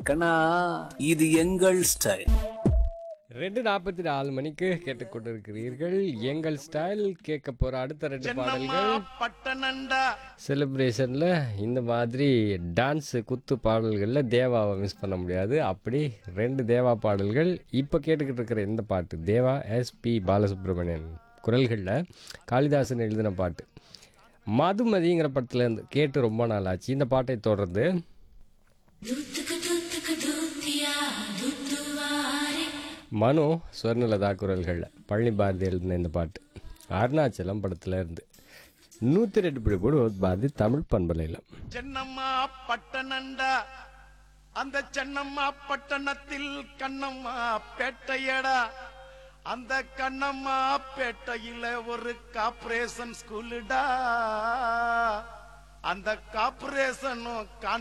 கண்ணா இது எங்கள் ஸ்டைல் ரெண்டு நாற்பத்தி நாலு மணிக்கு கேட்டுக்கொண்டிருக்கிறீர்கள் எங்கள் ஸ்டைல் கேட்க போற அடுத்த ரெண்டு பாடல்கள் பட்டணண்டா செலிப்ரேஷனில் இந்த மாதிரி டான்ஸ் குத்து பாடல்களில் தேவாவை மிஸ் பண்ண முடியாது அப்படி ரெண்டு தேவா பாடல்கள் இப்போ கேட்டுக்கிட்டு இருக்கிற இந்த பாட்டு தேவா எஸ்பி பாலசுப்ரமணியன் குரல்களில் காளிதாசன் எழுதின பாட்டு மதுமதிங்கிற படத்துலேருந்து கேட்டு ரொம்ப நாள் ஆச்சு இந்த பாட்டை தொடர்ந்து மனோ ஸ்வர்ணலதா குரல்களில் பழனி பாரதி எழுதின இந்த பாட்டு அருணாச்சலம் படத்துல இருந்து நூற்றி ரெண்டு பிடி போடு பாரதி தமிழ் பண்பலையில் சென்னம்மா பட்டணண்டா அந்த சென்னம்மா பட்டணத்தில் கண்ணம்மா பேட்டையடா அந்த கண்ணம்மா பேட்டையில ஒரு கார்ப்பரேஷன் ஸ்கூலுடா அந்த கார்ப்பரேஷனும்